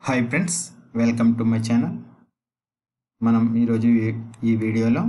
hi friends welcome to my channel మనం ఈరోజు ఈ- ఈ వీడియోలో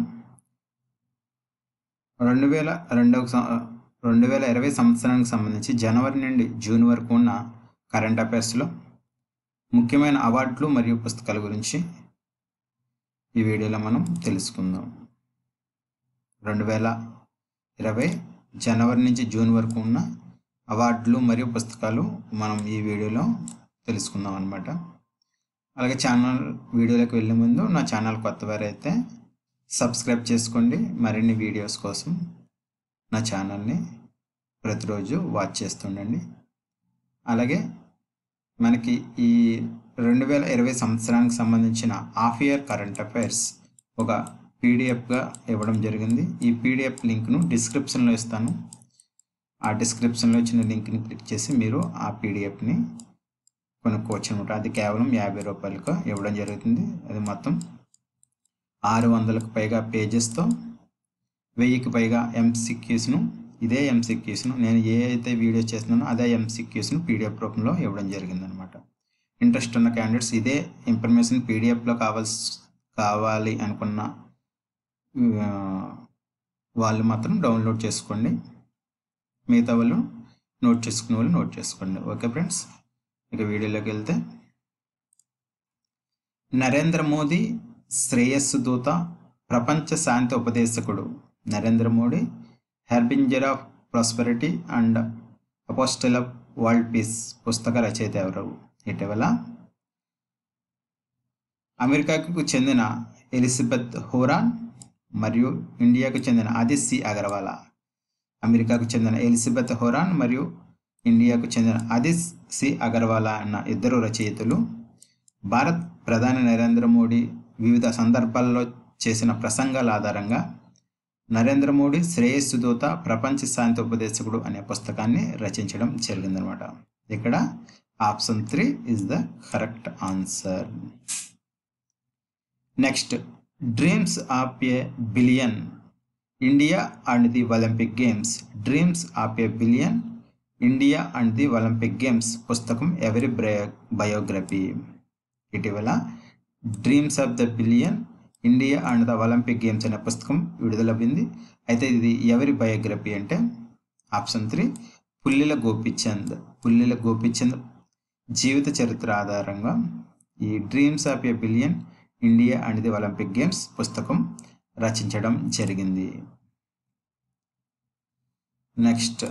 రెండు వేల రెండవ సం- రెండు వేల ఇరవై సంవత్సరానికి సంబంధించి జనవరి నుండి జూన్ వరకు ఉన్న కరెంట్ అఫైర్స్లో ముఖ్యమైన అవార్డులు మరియు పుస్తకాల గురించి ఈ వీడియోలో మనం తెలుసుకుందాం రెండు వేల ఇరవై జనవరి నుంచి జూన్ వరకు ఉన్న అవార్డులు మరియు పుస్తకాలు మనం ఈ వీడియోలో తెలుసుకుందాం అనమాట అలాగే ఛానల్ వీడియోలోకి వెళ్ళే ముందు నా ఛానల్ కొత్త వారైతే సబ్స్క్రైబ్ చేసుకోండి మరిన్ని వీడియోస్ కోసం నా ఛానల్ని ప్రతిరోజు వాచ్ చేస్తుండండి అలాగే మనకి ఈ రెండు వేల ఇరవై సంవత్సరానికి సంబంధించిన హాఫ్ ఇయర్ కరెంట్ అఫైర్స్ ఒక పీడిఎఫ్గా ఇవ్వడం జరిగింది ఈ పీడిఎఫ్ లింక్ను డిస్క్రిప్షన్లో ఇస్తాను ఆ డిస్క్రిప్షన్లో ఇచ్చిన లింక్ని క్లిక్ చేసి మీరు ఆ పీడిఎఫ్ని కొనుక్కోవచ్చు అనమాట అది కేవలం యాభై రూపాయలకు ఇవ్వడం జరుగుతుంది అది మొత్తం ఆరు వందలకు పైగా పేజెస్తో వెయ్యికి పైగా ఎంసిక్యూస్ను ఇదే ఎంసిక్యూస్ను నేను ఏ అయితే వీడియో చేస్తున్నానో అదే ఎంసిక్యూస్ను పీడిఎఫ్ రూపంలో ఇవ్వడం జరిగింది అనమాట ఇంట్రెస్ట్ ఉన్న క్యాండిడేట్స్ ఇదే ఇన్ఫర్మేషన్ పీడిఎఫ్లో కావాల్సి కావాలి అనుకున్న ఆ, వాళ్ళు మాత్రం డౌన్లోడ్ చేసుకోండి మిగతా వాళ్ళు నోట్ చేసుకునే వాళ్ళు నోట్ చేసుకోండి ఓకే ఫ్రెండ్స్ ఇక వీడియోలోకి వెళ్తే నరేంద్ర మోదీ శ్రేయస్సు దూత ప్రపంచ శాంతి ఉపదేశకుడు Narendra Modi harbinger of prosperity and apostle of world peace పుస్తక రచయిత ఎవరు ఇటీవల అమెరికాకు చెందిన ఎలిజబెత్ హోరాన్ మరియు ఇండియాకు చెందిన ఆదిత్య అగర్వాలా అమెరికాకు చెందిన ఎలిజబెత్ హోరాన్ మరియు ఇండియాకు చెందిన అదిస్ సి అగర్వాలా అన్న ఇద్దరు రచయితలు భారత్ ప్రధాని నరేంద్ర మోడీ వివిధ సందర్భాల్లో చేసిన ప్రసంగాల ఆధారంగా నరేంద్ర మోడీ శ్రేయస్సు దూత ప్రపంచ శాంతి ఉపదేశకుడు అనే పుస్తకాన్ని రచించడం జరిగిందనమాట ఇక్కడ option three is the correct answer next dreams of a billion India and the Olympic games dreams of a billion India and the Olympic games పుస్తకం ఎవరి బ్రయో బయోగ్రఫీ ఇటీవల dreams of the billion India and the Olympic games అనే పుస్తకం విడుదలైంది అయితే ఇది ఎవరి బయోగ్రఫీ అంటే ఆప్షన్ త్రీ పుల్లిల గోపిచంద్ పుల్లిల గోపిచంద్ జీవిత చరిత్ర ఆధారంగా ఈ dreams of a billion India and the Olympic games పుస్తకం రచించడం జరిగింది నెక్స్ట్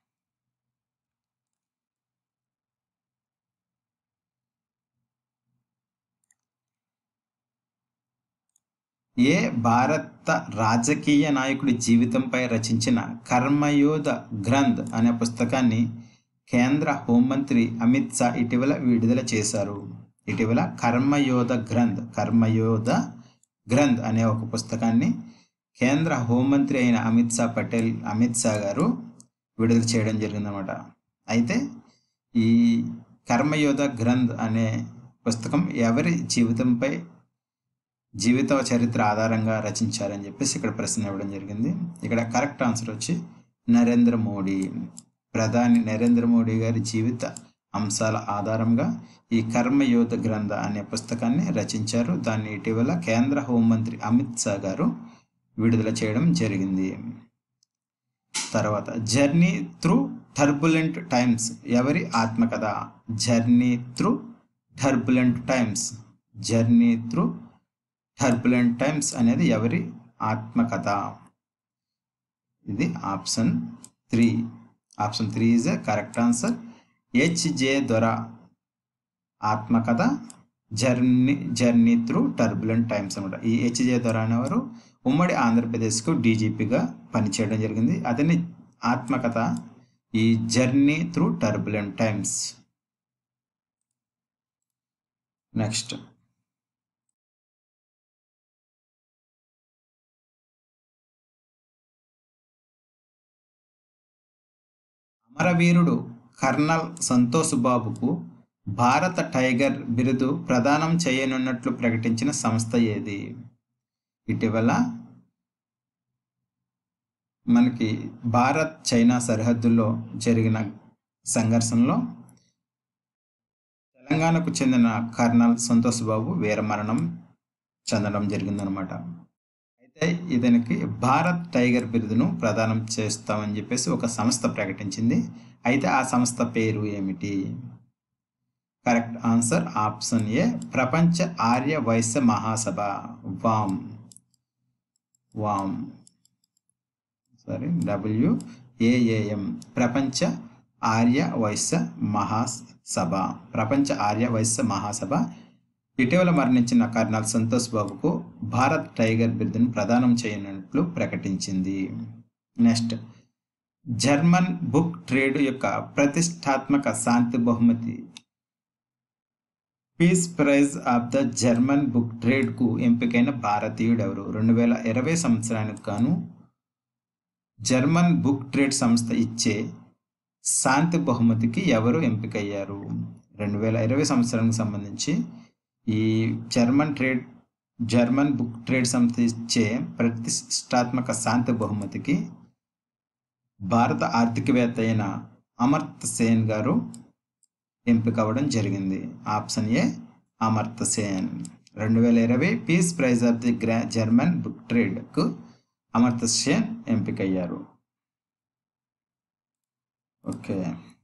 ఏ భారత రాజకీయ నాయకుడి జీవితంపై రచించిన కర్మయోధ గ్రంథ్ అనే పుస్తకాన్ని కేంద్ర హోంమంత్రి అమిత్ షా ఇటీవల విడుదల చేశారు ఇటీవల కర్మయోధ గ్రంథ్ కర్మయోధ గ్రంథ్ అనే ఒక పుస్తకాన్ని కేంద్ర హోంమంత్రి అయిన అమిత్ షా పటేల్ అమిత్ షా గారు విడుదల చేయడం జరిగిందన్నమాట అయితే ఈ కర్మయోధ గ్రంథ్ అనే పుస్తకం ఎవరి జీవితంపై జీవిత చరిత్ర ఆధారంగా రచించారని చెప్పేసి ఇక్కడ ప్రశ్న ఇవ్వడం జరిగింది ఇక్కడ కరెక్ట్ ఆన్సర్ వచ్చి నరేంద్ర మోడీ ప్రధాని నరేంద్ర మోడీ గారి జీవిత అంశాల ఆధారంగా ఈ కర్మయోధ గ్రంథ అనే పుస్తకాన్ని రచించారు దాన్ని ఇటీవల కేంద్ర హోంమంత్రి అమిత్ షా గారు విడుదల చేయడం జరిగింది తర్వాత జర్నీ త్రూ టర్బులెంట్ టైమ్స్ ఎవరి ఆత్మకథ journey through turbulent times journey through turbulent times అనేది ఎవరి ఆత్మకథ ఇది option three option three is a correct answer HJ Dora ఆత్మకథ journey journey through turbulent times అనమాట ఈ హెచ్జే దొర అనేవారు ఉమ్మడి ఆంధ్రప్రదేశ్కు డీజీపీగా పనిచేయడం జరిగింది అతని ఆత్మకథ ఈ journey through turbulent times next అమరవీరుడు కర్నల్ సంతోష్ బాబుకు భారత టైగర్ బిరుదు ప్రదానం చేయనున్నట్లు ప్రకటించిన సంస్థ ఏది ఇటీవల మనకి భారత్ చైనా సరిహద్దుల్లో జరిగిన సంఘర్షణలో తెలంగాణకు చెందిన కర్నల్ సంతోష్ బాబు వీరమరణం చెందడం జరిగిందనమాట అయితే ఇతనికి భారత్ టైగర్ బిరుదును ప్రదానం చేస్తామని చెప్పేసి ఒక సంస్థ ప్రకటించింది అయితే ఆ సంస్థ పేరు ఏమిటి కరెక్ట్ ఆన్సర్ ఆప్షన్ ఏ ప్రపంచ Arya Vaishya Mahasabha wam wam sorry W AAM ప్రపంచ ఆర్య వైశ్య మహాసభ ప్రపంచ ఆర్య వైశ్య మహాసభ ఇటీవల మరణించిన కర్నల్ సంతోష్ బాబుకు భారత్ టైగర్ బిరుదును ప్రదానం చేయనున్నట్లు ప్రకటించింది నెక్స్ట్ జర్మన్ బుక్ ట్రేడ్ యొక్క ప్రతిష్టాత్మక శాంతి బహుమతి peace prize of the German book ట్రేడ్కు ఎంపికైన భారతీయుడు ఎవరు రెండు వేల ఇరవై సంవత్సరానికి గాను జర్మన్ బుక్ ట్రేడ్ సంస్థ ఇచ్చే శాంతి బహుమతికి ఎవరు ఎంపికయ్యారు రెండు వేల ఇరవై సంవత్సరానికి సంబంధించి ఈ German trade German book trade సంస్థ ఇచ్చే ప్రతిష్టాత్మక శాంతి బహుమతికి భారత ఆర్థికవేత్త అయిన అమర్త్ సేన్ గారు ఎంపిక అవ్వడం జరిగింది ఆప్షన్ ఏ అమర్త్ సేన్ రెండు వేల ఇరవై పీస్ ప్రైజ్ ఆఫ్ ది గ్రా జర్మన్ బుక్ ట్రేడ్కు అమర్త్ సేన్ ఎంపికయ్యారు ఓకే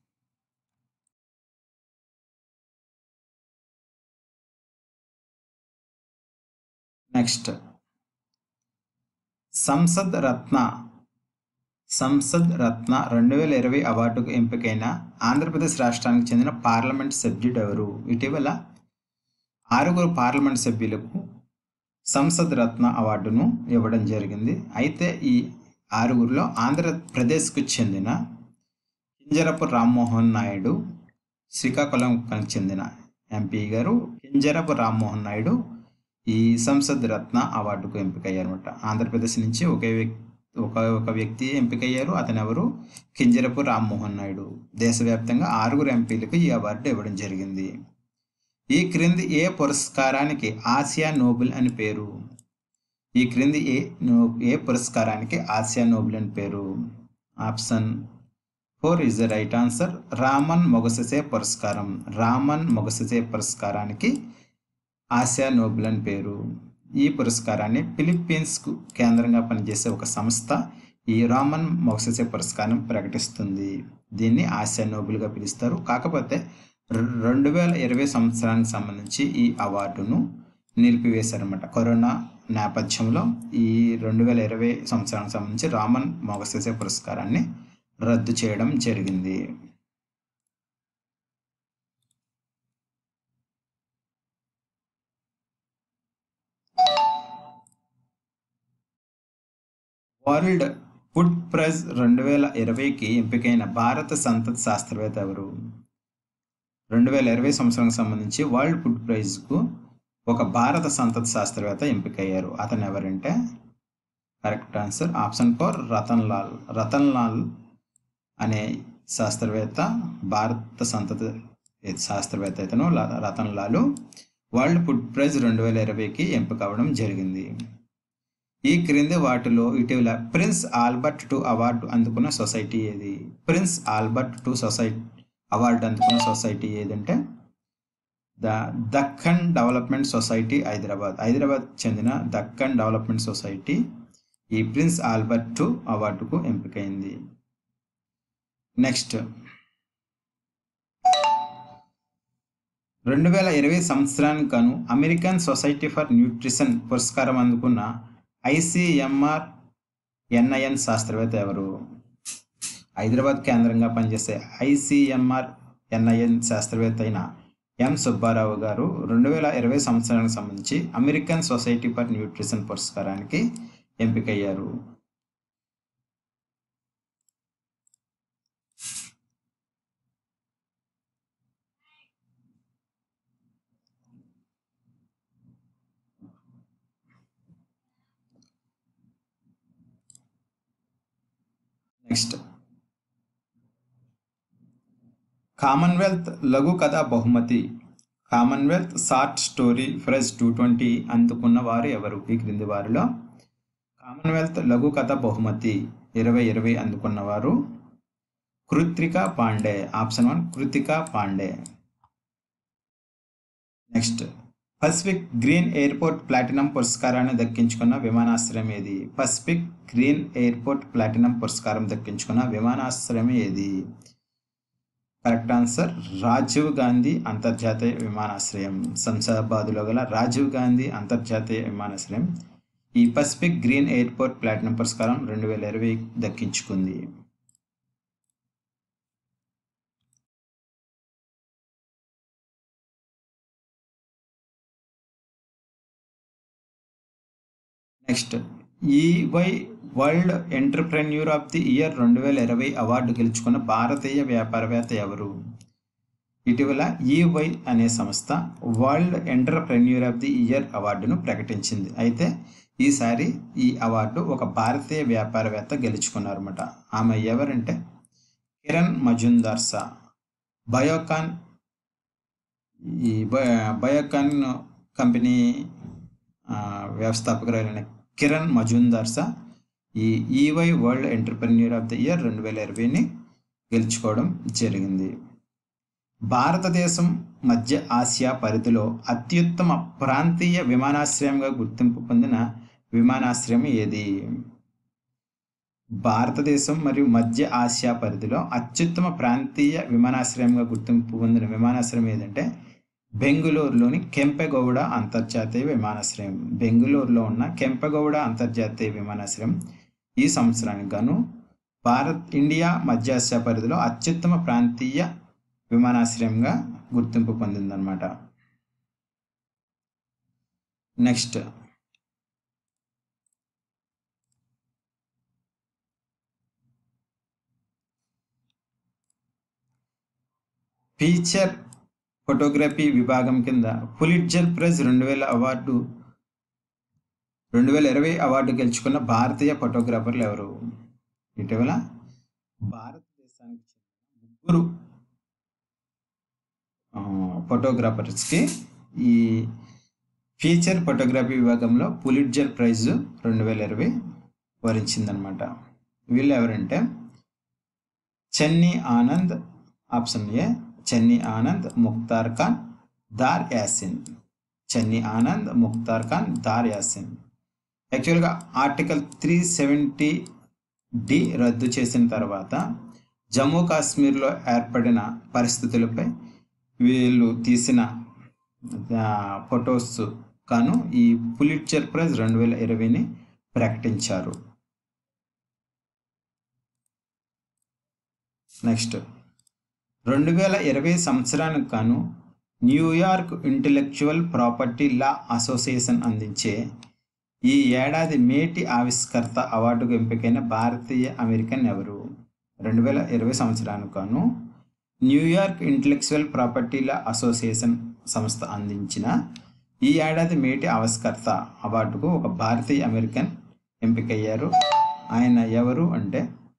నెక్స్ట్ సంసద్ రత్న సంసద్ రత్న రెండు వేల ఇరవై అవార్డుకు ఎంపికైన ఆంధ్రప్రదేశ్ రాష్ట్రానికి చెందిన పార్లమెంట్ సభ్యుడు ఎవరు ఇటీవల ఆరుగురు పార్లమెంట్ సభ్యులకు సంసద్ రత్న అవార్డును ఇవ్వడం జరిగింది అయితే ఈ ఆరుగురిలో ఆంధ్రప్రదేశ్కు చెందిన కింజరపు రామ్మోహన్ నాయుడు శ్రీకాకుళంకి చెందిన ఎంపీ గారు కింజరపు రామ్మోహన్ నాయుడు ఈ సంసద్ రత్న అవార్డుకు ఎంపికయ్యారన్నమాట ఆంధ్రప్రదేశ్ నుంచి ఒకే వ్యక్తి ఒక ఒక వ్యక్తి ఎంపికయ్యారు అతను ఎవరు కింజరపు రామ్మోహన్ నాయుడు దేశవ్యాప్తంగా ఆరుగురు ఎంపీలకు ఈ అవార్డు ఇవ్వడం జరిగింది ఈ క్రింది ఏ పురస్కారానికి ఆసియా నోబెల్ అని పేరు ఈ క్రింది ఏ నో ఏ పురస్కారానికి ఆసియా నోబెల్ అని పేరు option four is the right answer Ramon Magsaysay పురస్కారం రామన్ మొగససే పురస్కారానికి ఆసియా నోబెల్ అని పేరు ఈ పురస్కారాన్ని ఫిలిప్పీన్స్కు కేంద్రంగా పనిచేసే ఒక సంస్థ ఈ రామన్ మొగససే పురస్కారం ప్రకటిస్తుంది దీన్ని ఆసియా నోబెల్గా పిలుస్తారు కాకపోతే రెండు వేల ఇరవై సంవత్సరానికి సంబంధించి ఈ అవార్డును నిలిపివేశారన్నమాట కరోనా నేపథ్యంలో ఈ రెండు వేల ఇరవై సంవత్సరానికి సంబంధించి రామన్ మొగససే పురస్కారాన్ని రద్దు చేయడం జరిగింది వరల్డ్ ఫుడ్ ప్రైజ్ రెండు వేల ఇరవైకి ఎంపికైన భారత సంతతి శాస్త్రవేత్త ఎవరు రెండు వేల ఇరవై సంవత్సరానికి సంబంధించి వరల్డ్ ఫుడ్ ప్రైజ్కు ఒక భారత సంతతి శాస్త్రవేత్త ఎంపికయ్యారు అతను ఎవరంటే correct answer option four Rattan Lal Rattan Lal అనే శాస్త్రవేత్త భారత సంతతి శాస్త్రవేత్త ఇతను Rattan Lal world food prize రెండు వేల ఇరవైకి ఎంపిక అవ్వడం జరిగింది ఈ క్రింది వాటిలో ఇటీవల ప్రిన్స్ ఆల్బర్ట్ టు అవార్డు అందుకున్న సొసైటీ ఏది prince Albert two society award అందుకున్న సొసైటీ ఏదంటే the Deccan development society Hyderabad Hyderabad చెందిన దక్కన్ డెవలప్మెంట్ సొసైటీ ఈ ప్రిన్స్ ఆల్బర్ట్ టు అవార్డుకు ఎంపికైంది నెక్స్ట్ రెండు వేల ఇరవై సంవత్సరానికి గాను అమెరికన్ సొసైటీ ఫర్ న్యూట్రిషన్ పురస్కారం అందుకున్న ఐసిఎంఆర్ ఎన్ఐఎన్ శాస్త్రవేత్త ఎవరు హైదరాబాద్ కేంద్రంగా పనిచేసే ఐసిఎంఆర్ ఎన్ఐఎన్ శాస్త్రవేత్త అయిన ఎం సుబ్బారావు గారు రెండు వేల ఇరవై సంవత్సరానికి సంబంధించి అమెరికన్ సొసైటీ ఫర్ న్యూట్రిషన్ పురస్కారానికి ఎంపికయ్యారు నెక్స్ట్ కామన్వెల్త్ లఘు కథ బహుమతి Commonwealth short story prize two twenty అందుకున్న వారు ఎవరు ఈ క్రింది వారిలో కామన్వెల్త్ లఘు కథ బహుమతి ఇరవై ఇరవై అందుకున్న వారు Kritika Pandey option one Kritika Pandey next Pacific green airport platinum పురస్కారాన్ని దక్కించుకున్న విమానాశ్రయం ఏది పసిఫిక్ గ్రీన్ ఎయిర్పోర్ట్ ప్లాటినం పురస్కారం దక్కించుకున్న విమానాశ్రయం ఏది కరెక్ట్ ఆన్సర్ రాజీవ్ గాంధీ అంతర్జాతీయ విమానాశ్రయం శంషాబాద్లో గల రాజీవ్ గాంధీ అంతర్జాతీయ విమానాశ్రయం ఈ పసిఫిక్ గ్రీన్ ఎయిర్పోర్ట్ ప్లాటినం పురస్కారం రెండు వేల ఇరవై దక్కించుకుంది next EY world entrepreneur of the year రెండు వేల ఇరవై అవార్డు గెలుచుకున్న భారతీయ వ్యాపారవేత్త ఎవరు ఇటీవల ఈవై అనే సంస్థ world entrepreneur of the year అవార్డును ప్రకటించింది అయితే ఈసారి ఈ అవార్డు ఒక భారతీయ వ్యాపారవేత్త గెలుచుకున్నారన్నమాట ఆమె ఎవరంటే కిరణ్ మజుందార్ సా బయోకాన్ ఈ బయోకాన్ కంపెనీ వ్యవస్థాపకురాలైన కిరణ్ మజుందార్ సా ఈ EY world entrepreneur of the year రెండు వేల ఇరవైని గెలుచుకోవడం జరిగింది భారతదేశం మధ్య ఆసియా పరిధిలో అత్యుత్తమ ప్రాంతీయ విమానాశ్రయంగా గుర్తింపు పొందిన విమానాశ్రయం ఏది భారతదేశం మరియు మధ్య ఆసియా పరిధిలో అత్యుత్తమ ప్రాంతీయ విమానాశ్రయంగా గుర్తింపు పొందిన విమానాశ్రయం ఏదంటే బెంగుళూరులోని కెంపెగౌడ అంతర్జాతీయ విమానాశ్రయం బెంగుళూరులో ఉన్న కెంపెగౌడ అంతర్జాతీయ విమానాశ్రయం ఈ సంవత్సరానికి గాను భారత్ ఇండియా మధ్య ఆసియా పరిధిలో అత్యుత్తమ ప్రాంతీయ విమానాశ్రయంగా గుర్తింపు పొందిందనమాట నెక్స్ట్ ఫీచర్ ఫోటోగ్రఫీ విభాగం కింద పులిట్జర్ ప్రైజ్ రెండు వేల అవార్డు రెండు వేల ఇరవై అవార్డు గెలుచుకున్న భారతీయ ఫోటోగ్రాఫర్లు ఎవరు ఇటీవల భారతదేశానికి చెందిన ముగ్గురు ఫోటోగ్రాఫర్స్కి ఈ ఫీచర్ ఫోటోగ్రఫీ విభాగంలో పులిట్జర్ ప్రైజ్ రెండు వేల ఇరవై వరించిందనమాట వీళ్ళు ఎవరంటే చెన్నీ ఆనంద్ ఆప్షన్ ఏ చెన్నీ ఆనంద్ ముక్తార్ ఖాన్ దార్ యాసిన్ చెన్నీ ఆనంద్ ముక్తార్ ఖాన్ దార్ యాసిన్ యాక్చువల్గా ఆర్టికల్ త్రీ సెవెంటీ డి రద్దు చేసిన తర్వాత జమ్మూ కాశ్మీర్లో ఏర్పడిన పరిస్థితులపై వీళ్ళు తీసిన ఫొటోస్ కాను ఈ పులిట్చర్ ప్రైజ్ రెండు వేల ఇరవైని ప్రకటించారు నెక్స్ట్ రెండు వేల ఇరవై సంవత్సరానికి గాను New York intellectual property law association అందించే ఈ ఏడాది మేటి ఆవిష్కర్త అవార్డుకు ఎంపికైన భారతీయ అమెరికన్ ఎవరు రెండు వేల ఇరవై సంవత్సరానికి గాను New York intellectual property law association సంస్థ అందించిన ఈ ఏడాది మేటి ఆవిష్కర్త అవార్డుకు ఒక భారతీయ అమెరికన్ ఎంపికయ్యారు ఆయన ఎవరు అంటే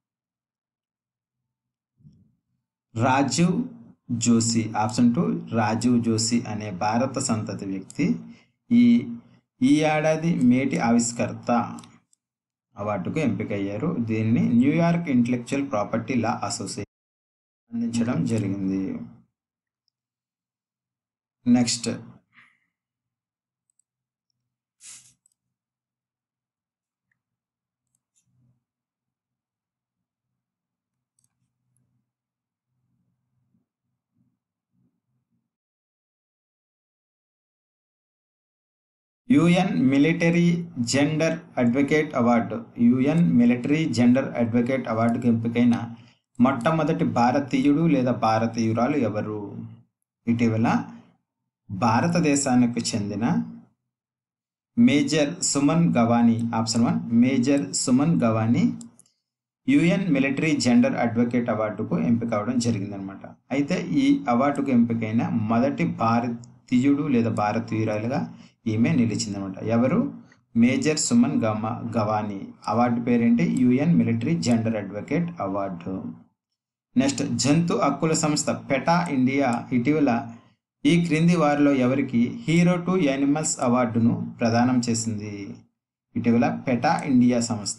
రాజీవ్ జోషి ఆప్షన్ టూ రాజీవ్ జోషి అనే భారత సంతతి వ్యక్తి ఈ ఈ ఏడాది మేటి ఆవిష్కర్త అవార్డుకు ఎంపికయ్యారు దీనిని New York intellectual property law association అందించడం జరిగింది next UN military gender advocate award UN military gender advocate అవార్డుకు ఎంపికైన మొట్టమొదటి భారతీయుడు లేదా భారతీయురాలు ఎవరు ఇటీవల భారతదేశానికి చెందిన major Suman Gawani option one major Suman Gawani UN military gender advocate అవార్డుకు ఎంపిక అవడం జరిగిందనమాట అయితే ఈ అవార్డుకు ఎంపికైన మొదటి భారతీయుడు లేదా భారతీయురాలుగా ఈమె నిలిచిందనమాట ఎవరు మేజర్ సుమన్ గమ గవానీ అవార్డు పేరేంటి UN military gender advocate award next జంతు హక్కుల సంస్థ పెటా ఇండియా ఇటీవల ఈ క్రింది వారిలో ఎవరికి హీరో టు యానిమల్స్ అవార్డును ప్రదానం చేసింది ఇటీవల పెటా ఇండియా సంస్థ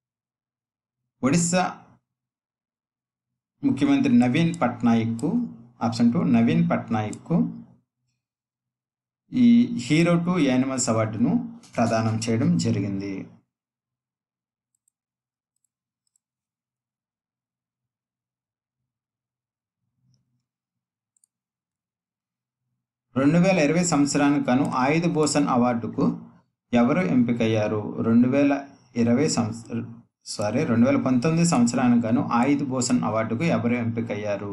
ఒడిస్సా ముఖ్యమంత్రి నవీన్ పట్నాయక్కు ఆప్షన్ టూ నవీన్ పట్నాయక్కు ఈ హీరో టు యానిమల్స్ అవార్డును ప్రదానం చేయడం జరిగింది రెండు వేల ఇరవై సంవత్సరానికి గాను ఆయుధ భూషణ్ అవార్డుకు ఎవరు ఎంపికయ్యారు రెండు వేల ఇరవై సంవత్సర సారీ రెండు వేల పంతొమ్మిది సంవత్సరానికి గాను ఆయుధ భూషణ్ అవార్డుకు ఎవరు ఎంపికయ్యారు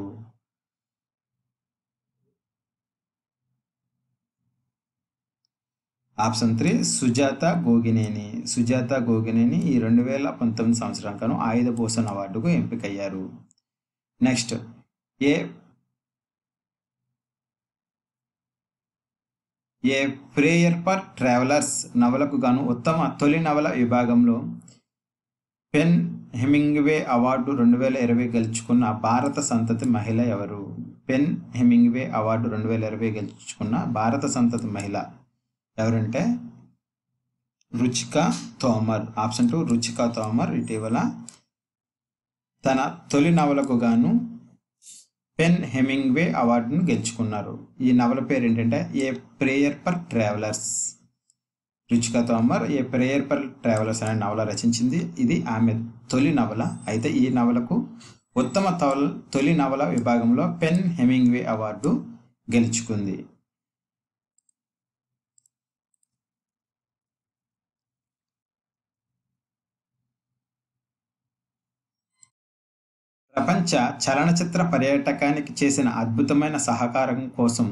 ఆప్షన్ త్రీ సుజాత గోగినేని సుజాత గోగినేని ఈ రెండు వేల పంతొమ్మిది సంవత్సరం గాను ఆయుధ భూషణ్ అవార్డుకు ఎంపికయ్యారు next A A prayer for travellers నవలకు గాను ఉత్తమ తొలి నవల విభాగంలో పెన్ హెమింగ్వే అవార్డు రెండు వేల ఇరవై గెలుచుకున్న భారత సంతతి మహిళ ఎవరు పెన్ హెమింగ్వే అవార్డు రెండు వేల ఇరవై గెలుచుకున్న భారత సంతతి మహిళ ఎవరంటే రుచిక తోమర్ ఆప్షన్ టూ రుచిక తోమర్ ఇటీవల తన తొలి నవలకు గాను పెన్ హెమింగ్వే అవార్డును గెలుచుకున్నారు ఈ నవల పేరు ఏంటంటే A prayer for travellers Ruchika Tomar A prayer for travellers అనే నవల రచించింది ఇది ఆమె తొలి నవల అయితే ఈ నవలకు ఉత్తమ తొల తొలి నవల విభాగంలో పెన్ హెమింగ్వే అవార్డు గెలుచుకుంది ప్రపంచ చలనచిత్ర పర్యాటకానికి చేసిన అద్భుతమైన సహకారం కోసం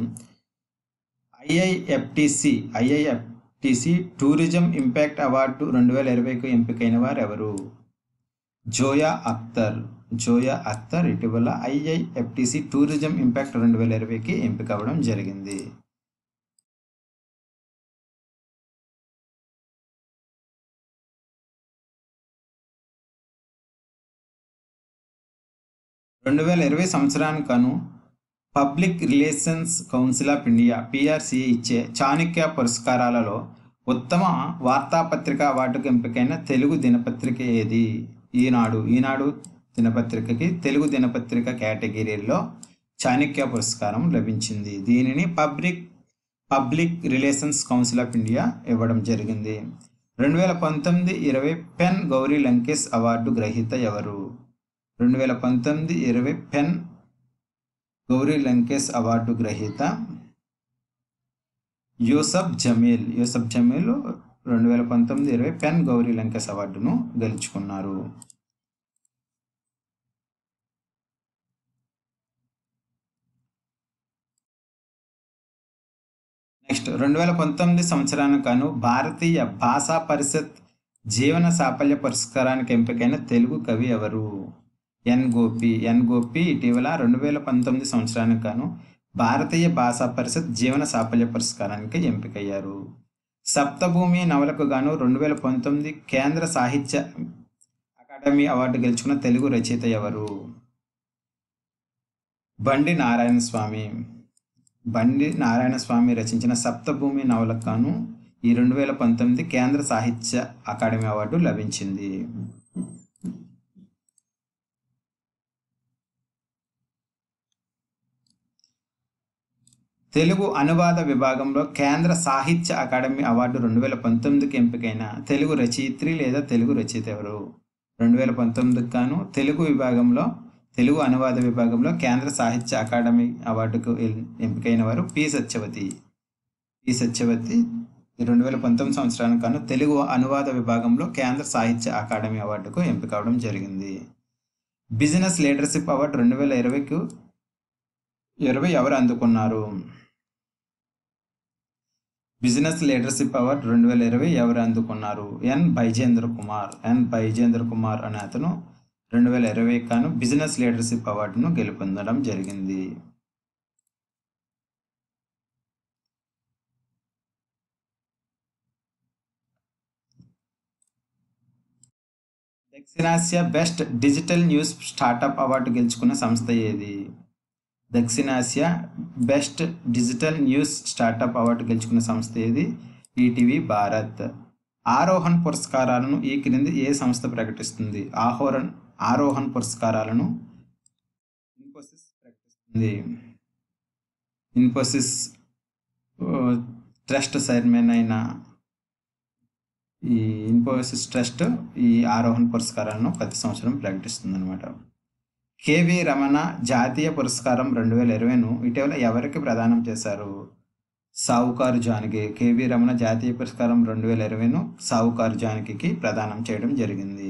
IIFTC IIFTC tourism impact award రెండు వేల ఇరవైకు ఎంపికైన వారు ఎవరు జోయా అఖ్తర్ జోయా అఖ్తర్ ఇటీవల ఐఐఎఫ్టిసి టూరిజం ఇంపాక్ట్ రెండు వేల ఇరవైకి ఎంపిక అవ్వడం జరిగింది రెండు వేల ఇరవై సంవత్సరానికి గాను public relations council of India PRCA ఇచ్చే చాణక్య పురస్కారాలలో ఉత్తమ వార్తాపత్రిక అవార్డుకు ఎంపికైన తెలుగు దినపత్రిక ఏది ఈనాడు ఈనాడు దినపత్రికకి తెలుగు దినపత్రిక కేటగిరీలో చాణక్య పురస్కారం లభించింది దీనిని public public relations council of India ఇవ్వడం జరిగింది రెండు వేల పంతొమ్మిది ఇరవై పెన్ గౌరీ లంకేష్ అవార్డు గ్రహీత ఎవరు రెండు వేల పంతొమ్మిది ఇరవై పెన్ గౌరీ లంకేష్ అవార్డు గ్రహీత యూసఫ్ జమీల్ యూసఫ్ జమీల్ రెండు వేల పంతొమ్మిది ఇరవై పెన్ గౌరీ లంకేష్ అవార్డును గెలుచుకున్నారు నెక్స్ట్ రెండు వేల పంతొమ్మిది సంవత్సరానికి గాను భారతీయ భాషా పరిషత్ జీవన సాఫల్య పురస్కారానికి ఎంపికైన తెలుగు కవి ఎవరు ఎన్ గోపి ఎన్ గోపి ఇటీవల రెండు వేల పంతొమ్మిది సంవత్సరానికి గాను భారతీయ భాషా పరిషత్ జీవన సాఫల్య పురస్కారానికి ఎంపికయ్యారు సప్తభూమి నవలకు గాను రెండు వేల పంతొమ్మిది కేంద్ర సాహిత్య అకాడమీ అవార్డు గెలుచుకున్న తెలుగు రచయిత ఎవరు బండి నారాయణ స్వామి బండి నారాయణ స్వామి రచించిన సప్తభూమి నవలకు గాను ఈ రెండు వేల పంతొమ్మిది కేంద్ర సాహిత్య అకాడమీ అవార్డు లభించింది తెలుగు అనువాద విభాగంలో కేంద్ర సాహిత్య అకాడమీ అవార్డు రెండు వేల పంతొమ్మిదికి ఎంపికైన తెలుగు రచయిత్రి లేదా తెలుగు రచయిత ఎవరు రెండు వేల పంతొమ్మిదికి గాను తెలుగు విభాగంలో తెలుగు అనువాద విభాగంలో కేంద్ర సాహిత్య అకాడమీ అవార్డుకు ఎల్- ఎంపికైన వారు పి సత్యవతి పి సత్యవతి రెండు వేల పంతొమ్మిది సంవత్సరానికి గాను తెలుగు అనువాద విభాగంలో కేంద్ర సాహిత్య అకాడమీ అవార్డుకు ఎంపిక అవడం జరిగింది బిజినెస్ లీడర్షిప్ అవార్డు రెండు వేల ఇరవైకు ఇరవై ఎవరు అందుకున్నారు బిజినెస్ లీడర్షిప్ అవార్డు రెండు వేల ఇరవై ఎవరు అందుకున్నారు ఎన్ బైజేంద్ర కుమార్ ఎన్ బైజేంద్ర కుమార్ అనే అతను రెండు వేల ఇరవై కాను బిజినెస్ లీడర్షిప్ అవార్డును గెలుపొందడం జరిగింది దక్షిణాసియా best digital news startup award గెలుచుకున్న సంస్థ ఏది దక్షిణాసియా best digital news startup award గెలుచుకున్న సంస్థ ఏది ఈటీవీ భారత్ ఆరోహణ్ పురస్కారాలను ఈ క్రింది ఏ సంస్థ ప్రకటిస్తుంది ఆహోరన్ ఆరోహణ్ పురస్కారాలను ఇన్ఫోసిస్ ప్రకటిస్తుంది ఇన్ఫోసిస్ ట్రస్ట్ చైర్మన్ అయిన ఈ ఇన్ఫోసిస్ ట్రస్ట్ ఈ ఆరోహణ పురస్కారాలను ప్రతి సంవత్సరం ప్రకటిస్తుంది అనమాట కేవి రమణ జాతీయ పురస్కారం రెండు వేల ఇరవైను ఇటీవల ఎవరికి ప్రదానం చేశారు సావుకారు జానకి కేవి రమణ జాతీయ పురస్కారం రెండు వేల ఇరవైను సావుకారు జానకి ప్రదానం చేయడం జరిగింది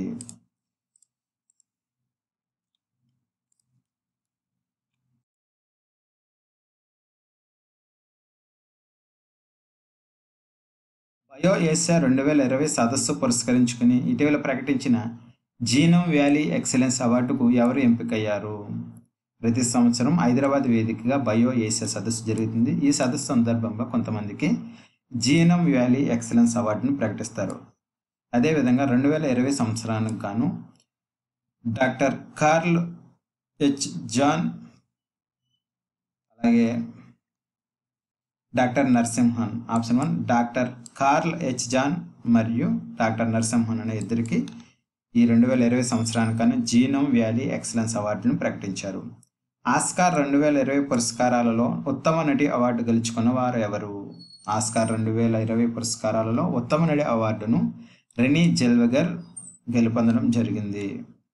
బయో ఏషియా రెండు వేల ఇరవై సదస్సు పురస్కరించుకుని ఇటీవల ప్రకటించిన జీనోమ్ వ్యాలీ ఎక్సలెన్స్ అవార్డుకు ఎవరు ఎంపికయ్యారు ప్రతి సంవత్సరం హైదరాబాద్ వేదికగా బయో ఏషియా సదస్సు జరుగుతుంది ఈ సదస్సు సందర్భంగా కొంతమందికి జీనోమ్ వ్యాలీ ఎక్సలెన్స్ అవార్డును ప్రకటిస్తారు అదేవిధంగా రెండు వేల ఇరవై సంవత్సరానికి గాను డాక్టర్ కార్ల్ హెచ్ జాన్ అలాగే doctor Narasimhan option one doctor Carl H June మరియు డాక్టర్ నరసింహన్ అనే ఇద్దరికి ఈ రెండు వేల ఇరవై సంవత్సరానికను జీనోమ్ వ్యాలీ ఎక్సలెన్స్ అవార్డును ప్రకటించారు ఆస్కార్ రెండు వేల ఇరవై పురస్కారాలలో ఉత్తమ నటి అవార్డు గెలుచుకున్న వారు ఎవరు ఆస్కార్ రెండు వేల ఇరవై పురస్కారాలలో ఉత్తమ నటి అవార్డును రెనీ జెల్వగర్ గెలుపొందడం జరిగింది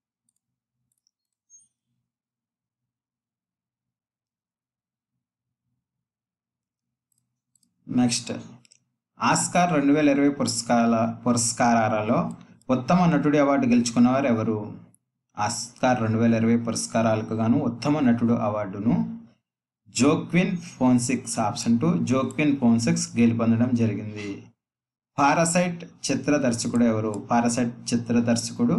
నెక్స్ట్ ఆస్కార్ రెండు వేల ఇరవై పురస్కార పురస్కారాలలో ఉత్తమ నటుడి అవార్డు గెలుచుకున్నవారు ఎవరు ఆస్కార్ రెండు వేల ఇరవై పురస్కారాలకు గాను ఉత్తమ నటుడు అవార్డును Joaquin Phoenix option two Joaquin Phoenix గెలుపొందడం జరిగింది పారాసైట్ చిత్ర దర్శకుడు ఎవరు పారాసైట్ చిత్ర దర్శకుడు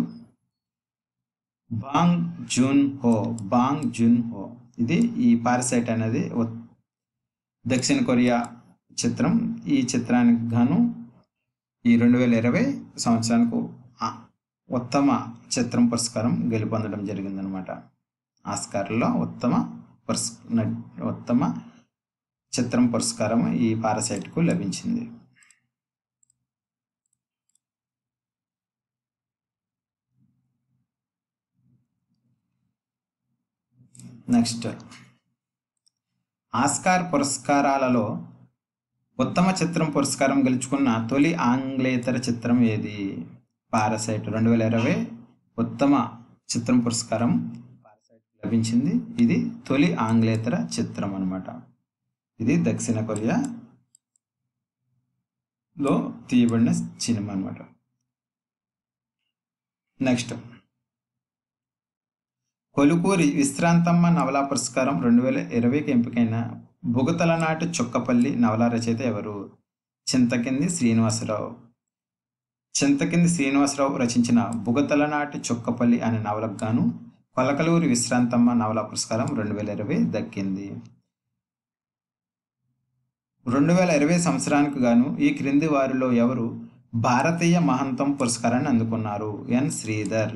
బాంగ్ జూన్ హో బాంగ్ జూన్ హో ఇది ఈ పారాసైట్ అనేది ఉత్- దక్షిణ కొరియా చిత్రం ఈ చిత్రానికి గాను ఈ రెండు వేల ఇరవై సంవత్సరానికి ఆ ఉత్తమ చిత్రం పురస్కారం గెలుపొందడం జరిగిందనమాట ఆస్కార్లో ఉత్తమ పురస్ న- ఉత్తమ చిత్రం పురస్కారం ఈ పారాసైట్కు లభించింది నెక్స్ట్ ఆస్కార్ పురస్కారాలలో ఉత్తమ చిత్రం పురస్కారం గెలుచుకున్న తొలి ఆంగ్లేతర చిత్రం ఏది పారాసైట్ రెండు వేల ఇరవై ఉత్తమ చిత్రం పురస్కారం పారాసైట్ లభించింది ఇది తొలి ఆంగ్లేతర చిత్రం అన్నమాట ఇది దక్షిణ కొరియాలో తీయబడిన సినిమా అన్నమాట నెక్స్ట్ కొలుకూరి విశ్రాంతమ్మ నవలా పురస్కారం రెండు వేల ఇరవైకి ఎంపికైన బుగతల నాటి చుక్కపల్లి నవలా రచయిత ఎవరు చింతకింది శ్రీనివాసరావు చింతకింది శ్రీనివాసరావు రచించిన బుగతల నాటి చుక్కపల్లి అనే నవలకు గాను కొలకలూరి విశ్రాంతమ్మ నవలా పురస్కారం రెండు వేల ఇరవై దక్కింది రెండు వేల ఇరవై సంవత్సరానికి గాను ఈ క్రింది వారిలో ఎవరు భారతీయ మహంతం పురస్కారాన్ని అందుకున్నారు N Sridhar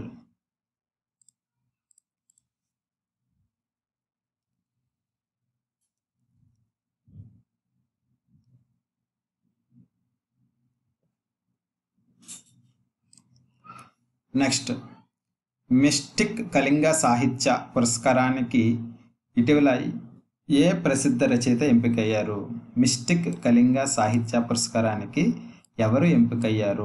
next Mystic Kalinga సాహిత్య పురస్కారానికి ఇటీవల ఏ ప్రసిద్ధ రచయిత ఎంపికయ్యారు మిస్టిక్ కళింగ సాహిత్య పురస్కారానికి ఎవరు ఎంపికయ్యారు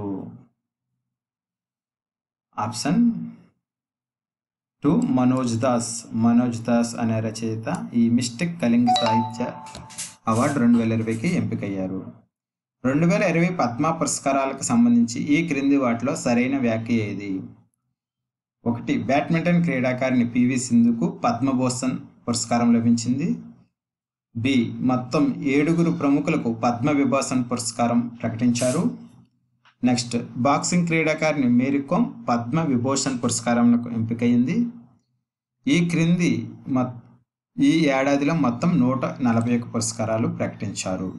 ఆప్షన్ టూ మనోజ్ దాస్ మనోజ్ దాస్ అనే రచయిత ఈ మిస్టిక్ కళింగ సాహిత్య అవార్డు రెండు వేల ఇరవైకి ఎంపికయ్యారు రెండు వేల ఇరవై పద్మ పురస్కారాలకు సంబంధించి ఈ క్రింది వాటిలో సరైన వ్యాఖ్య ఏది ఒకటి బ్యాడ్మింటన్ క్రీడాకారిణి పివి సింధుకు పద్మభూషణ్ పురస్కారం లభించింది బి మొత్తం ఏడుగురు ప్రముఖులకు పద్మ విభూషణ్ పురస్కారం ప్రకటించారు నెక్స్ట్ బాక్సింగ్ క్రీడాకారిణి మేరీకోమ్ పద్మ విభూషణ్ పురస్కారంకు ఎంపికయింది ఈ క్రింది మొ- ఈ ఏడాదిలో మొత్తం నూట నలభై ఒక్క పురస్కారాలు ప్రకటించారు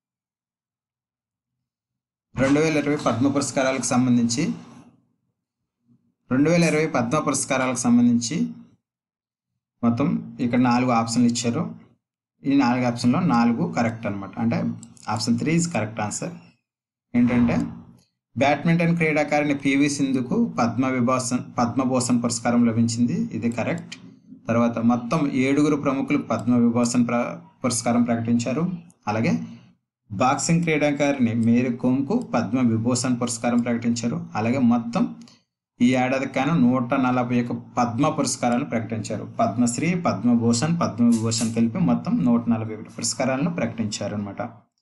రెండు వేల ఇరవై పద్మ పురస్కారాలకు సంబంధించి రెండు వేల ఇరవై పద్మ పురస్కారాలకు సంబంధించి మొత్తం ఇక్కడ నాలుగు ఆప్షన్లు ఇచ్చారు ఈ నాలుగు ఆప్షన్లో నాలుగు కరెక్ట్ అనమాట అంటే option three is correct answer ఏంటంటే బ్యాడ్మింటన్ క్రీడాకారిణి పివి సింధుకు పద్మ విభూషణ్ పద్మభూషణ్ పురస్కారం లభించింది ఇది కరెక్ట్ తర్వాత మొత్తం ఏడుగురు ప్రముఖులకు పద్మ విభూషణ్ ప్ర పురస్కారం ప్రకటించారు అలాగే బాక్సింగ్ క్రీడాకారిణి మేరీ కోమ్కు పద్మ విభూషణ్ పురస్కారం ప్రకటించారు అలాగే మొత్తం ఈ ఏడాది కాను నూట నలభై ఒక పద్మ పురస్కారాలు ప్రకటించారు పద్మశ్రీ పద్మభూషణ్ పద్మ విభూషణ్ కలిపి మొత్తం నూట నలభై ఒకటి పురస్కారాలను ప్రకటించారు అనమాట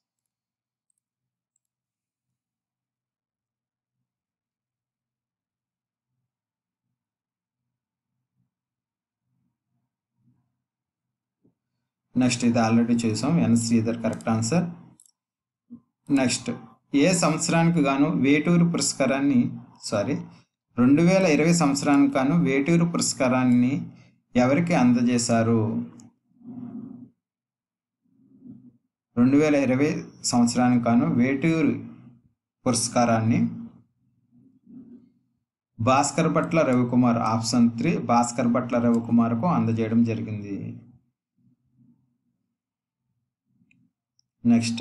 నెక్స్ట్ ఇది ఆల్రెడీ చూసాం N Sridhar correct answer next ఏ సంవత్సరానికి గాను వేటూరు పురస్కారాన్ని సారీ రెండు వేల ఇరవై సంవత్సరానికి గాను వేటూరు పురస్కారాన్ని ఎవరికి అందజేశారు రెండు వేల ఇరవై సంవత్సరానికి గాను వేటూరు పురస్కారాన్ని భాస్కర్ భట్ల రవికుమార్ ఆప్షన్ త్రీ భాస్కర్ భట్ల రవికుమార్కు అందజేయడం జరిగింది నెక్స్ట్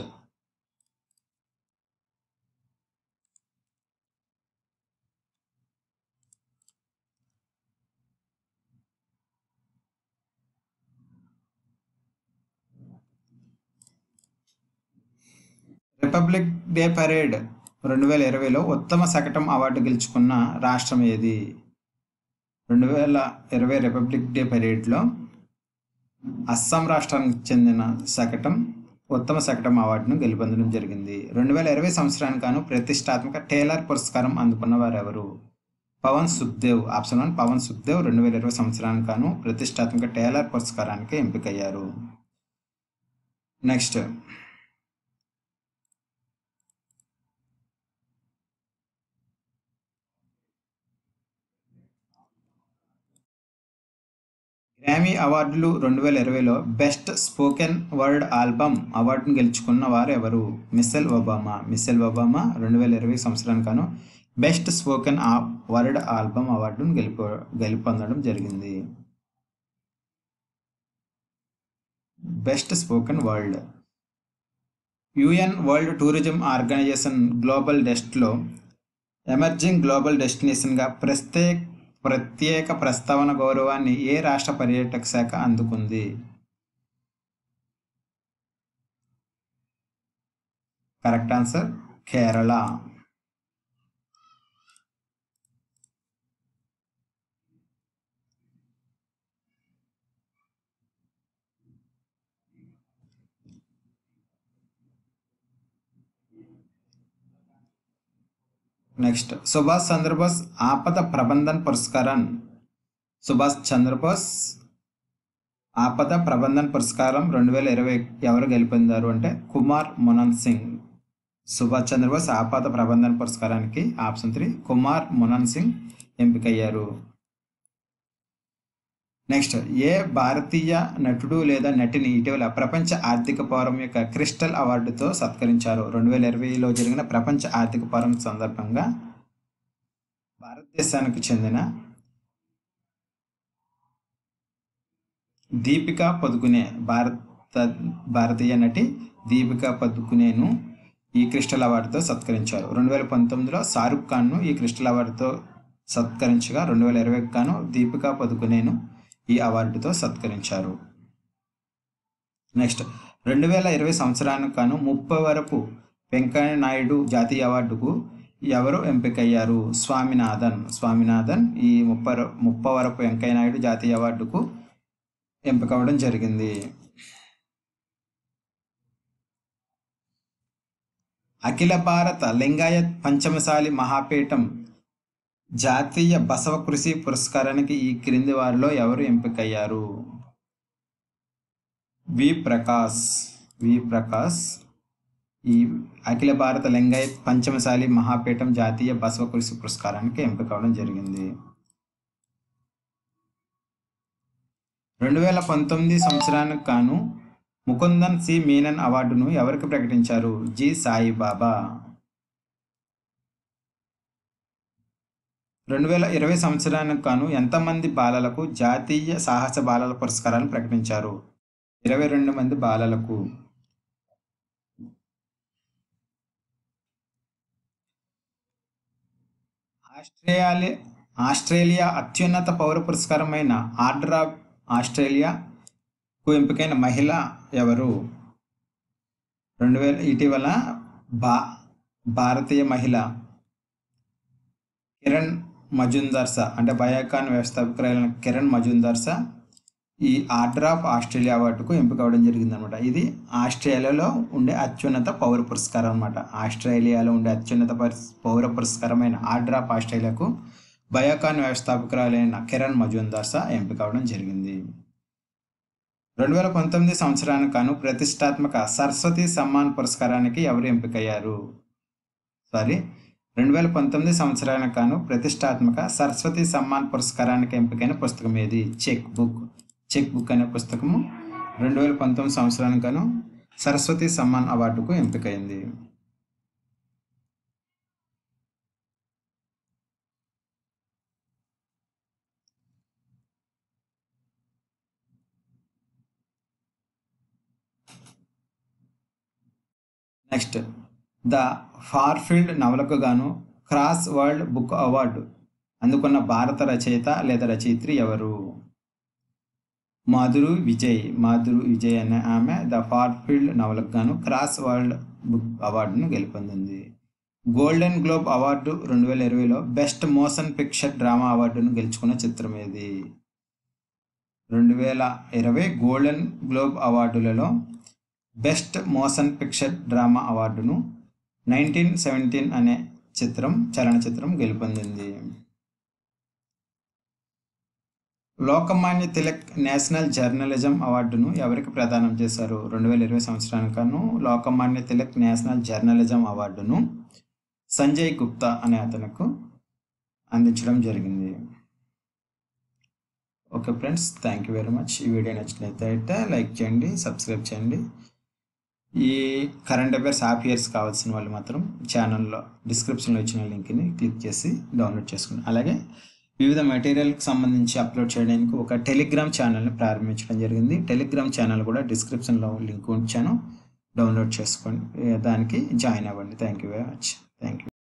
రిపబ్లిక్ డే పరేడ్ రెండు వేల ఇరవైలో ఉత్తమ శకటం అవార్డు గెలుచుకున్న రాష్ట్రం ఏది రెండు వేల ఇరవై రిపబ్లిక్ డే పరేడ్లో అస్సాం రాష్ట్రానికి చెందిన శకటం ఉత్తమ శకటం అవార్డును గెలుపొందడం జరిగింది రెండు వేల ఇరవై సంవత్సరానికి గాను ప్రతిష్టాత్మక టేలర్ పురస్కారం అందుకున్న వారు ఎవరు పవన్ సుఖ్దేవ్ ఆప్షన్ వన్ పవన్ సుఖ్దేవ్ రెండు వేల ఇరవై సంవత్సరానికి గాను ప్రతిష్టాత్మక టేలర్ పురస్కారానికి ఎంపికయ్యారు నెక్స్ట్ గ్రామీ అవార్డులు రెండు వేల ఇరవైలో బెస్ట్ స్పోకెన్ వర్డ్ ఆల్బమ్ అవార్డును గెలుచుకున్న వారు ఎవరు మిస్సెల్ ఒబామా మిస్సెల్ ఒబామా రెండు వేల ఇరవై సంవత్సరానికి గాను బెస్ట్ స్పోకెన్ వర్డ్ ఆల్బమ్ అవార్డును గెలుపు గెలుపొందడం జరిగింది best spoken world UN world tourism organisation global డెస్ట్లో ఎమర్జింగ్ గ్లోబల్ డెస్టినేషన్గా ప్రత్యేక ప్రత్యేక ప్రస్తావన గౌరవాన్ని ఏ రాష్ట్ర పర్యాటక శాఖ అందుకుంది correct answer Kerala next Subhash Chandrabose Aapda Prabandhan పురస్కారం సుభాష్ చంద్రబోస్ ఆపద ప్రబంధన్ పురస్కారం రెండు వేల ఇరవై ఎవరు గెలుపొందారు అంటే కుమార్ మునన్ సింగ్ సుభాష్ చంద్రబోస్ ఆపద ప్రబంధన్ పురస్కారానికి ఆప్షన్ త్రీ కుమార్ మునన్ సింగ్ ఎంపికయ్యారు నెక్స్ట్ ఏ భారతీయ నటుడు లేదా నటిని ఇటీవల ప్రపంచ ఆర్థిక ఫోరం యొక్క క్రిస్టల్ అవార్డుతో సత్కరించారు రెండు వేల ఇరవైలో జరిగిన ప్రపంచ ఆర్థిక ఫోరం సందర్భంగా భారతదేశానికి చెందిన దీపికా పదుకునే భారత భారతీయ నటి దీపికా పదుకునేను ఈ క్రిస్టల్ అవార్డుతో సత్కరించారు రెండు వేల పంతొమ్మిదిలో షారుఖ్ ఖాన్ను ఈ క్రిస్టల్ అవార్డుతో సత్కరించగా రెండు వేల ఇరవైకి గాను దీపికా పదుకునేను ఈ అవార్డుతో సత్కరించారు నెక్స్ట్ రెండు వేల ఇరవై సంవత్సరానికి గాను ముప్పై వరకు వెంకయ్య నాయుడు జాతీయ అవార్డుకు ఎవరు ఎంపికయ్యారు స్వామినాథన్ స్వామినాథన్ ఈ ముప్పై ముప్పై వరకు వెంకయ్య నాయుడు జాతీయ అవార్డుకు ఎంపికవ్వడం జరిగింది అఖిల భారత లింగాయత్ పంచమశాలి మహాపీఠం జాతీయ బసవ కృషి పురస్కారానికి ఈ క్రింది వారిలో ఎవరు ఎంపికయ్యారు వి ప్రకాష్ వి ప్రకాష్ ఈ అఖిల భారత లింగాయత్ పంచమశాలి మహాపీఠం జాతీయ బసవ కృషి పురస్కారానికి ఎంపిక అవడం జరిగింది రెండు వేల పంతొమ్మిది సంవత్సరానికి గాను ముకుందన్ సి మీనన్ అవార్డును ఎవరికి ప్రకటించారు జి సాయిబాబా రెండు వేల ఇరవై సంవత్సరానికి గాను ఎంతమంది బాలలకు జాతీయ సాహస బాలల పురస్కారాలు ప్రకటించారు ఇరవై రెండు మంది బాలలకు ఆస్ట్రేలియా ఆస్ట్రేలియా అత్యున్నత పౌర పురస్కారమైన ఆర్డర్ ఆఫ్ ఆస్ట్రేలియాకు ఎంపికైన మహిళ ఎవరు రెండు వేల ఇటీవల బా భారతీయ మహిళ కిరణ్ మజుందార్ సా అంటే బయోకాన్ వ్యవస్థాపకులైన కిరణ్ మజుందార్ సా ఈ ఆర్డర్ ఆఫ్ ఆస్ట్రేలియా అవార్డుకు ఎంపిక అవ్వడం జరిగింది అనమాట ఇది ఆస్ట్రేలియాలో ఉండే అత్యున్నత పౌర పురస్కారం అనమాట ఆస్ట్రేలియాలో ఉండే అత్యున్నత పరిస్ పౌర పురస్కారమైన ఆర్డర్ ఆఫ్ ఆస్ట్రేలియాకు బయోకాన్ వ్యవస్థాపకురాలైన కిరణ్ మజుందార్ సా ఎంపిక అవ్వడం జరిగింది రెండు వేల పంతొమ్మిది సంవత్సరానికి గాను ప్రతిష్టాత్మక సరస్వతి సమ్మాన్ పురస్కారానికి ఎవరు ఎంపికయ్యారు సారీ రెండు వేల పంతొమ్మిది సంవత్సరానికి గాను ప్రతిష్టాత్మక సరస్వతి సమ్మాన్ పురస్కారానికి ఎంపికైన పుస్తకం ఏది చెక్ బుక్ చెక్ బుక్ అనే పుస్తకము రెండు వేల పంతొమ్మిది సంవత్సరానికి గాను సరస్వతి సమ్మాన్ అవార్డుకు ఎంపికైంది నెక్స్ట్ ద ఫార్ఫీల్డ్ నవలకు గాను క్రాస్ వరల్డ్ బుక్ అవార్డు అందుకున్న భారత రచయిత లేదా రచయిత్రి ఎవరు మాధురు విజయ్ మాధురు విజయ్ అనే ఆమె ద ఫార్ఫీల్డ్ నవలకు గాను క్రాస్ వరల్డ్ బుక్ అవార్డును గెలుపొందింది గోల్డెన్ గ్లోబ్ అవార్డు రెండు వేల ఇరవైలో బెస్ట్ మోషన్ పిక్చర్ డ్రామా అవార్డును గెలుచుకున్న చిత్రం ఏది రెండు వేల ఇరవై గోల్డెన్ గ్లోబ్ అవార్డులలో best motion picture drama nineteen seventeen సెవెంటీన్ అనే చిత్రం చలనచిత్రం గెలుపొందింది లోకమాన్య తిలక్ నేషనల్ జర్నలిజం అవార్డును ఎవరికి ప్రదానం చేశారు రెండు వేల ఇరవై సంవత్సరానికను లోకమాన్య తిలక్ నేషనల్ జర్నలిజం అవార్డును సంజయ్ గుప్తా అనే అతనుకు అందించడం జరిగింది okay friends thank you very much ఈ వీడియో నచ్చినట్లయితే లైక్ చేయండి సబ్స్క్రైబ్ చేయండి ఈ కరెంట్ అఫైర్స్ యాప్ ఇయర్స్ కావాల్సిన వాళ్ళు మాత్రం ఛానల్లో డిస్క్రిప్షన్లో ఇచ్చిన లింక్ని క్లిక్ చేసి డౌన్లోడ్ చేసుకోండి అలాగే వివిధ మెటీరియల్కి సంబంధించి అప్లోడ్ చేయడానికి ఒక టెలిగ్రామ్ ఛానల్ని ప్రారంభించడం జరిగింది టెలిగ్రామ్ ఛానల్ కూడా డిస్క్రిప్షన్లో లింక్ ఉంచాను డౌన్లోడ్ చేసుకోండి దానికి జాయిన్ అవ్వండి thank you very much thank you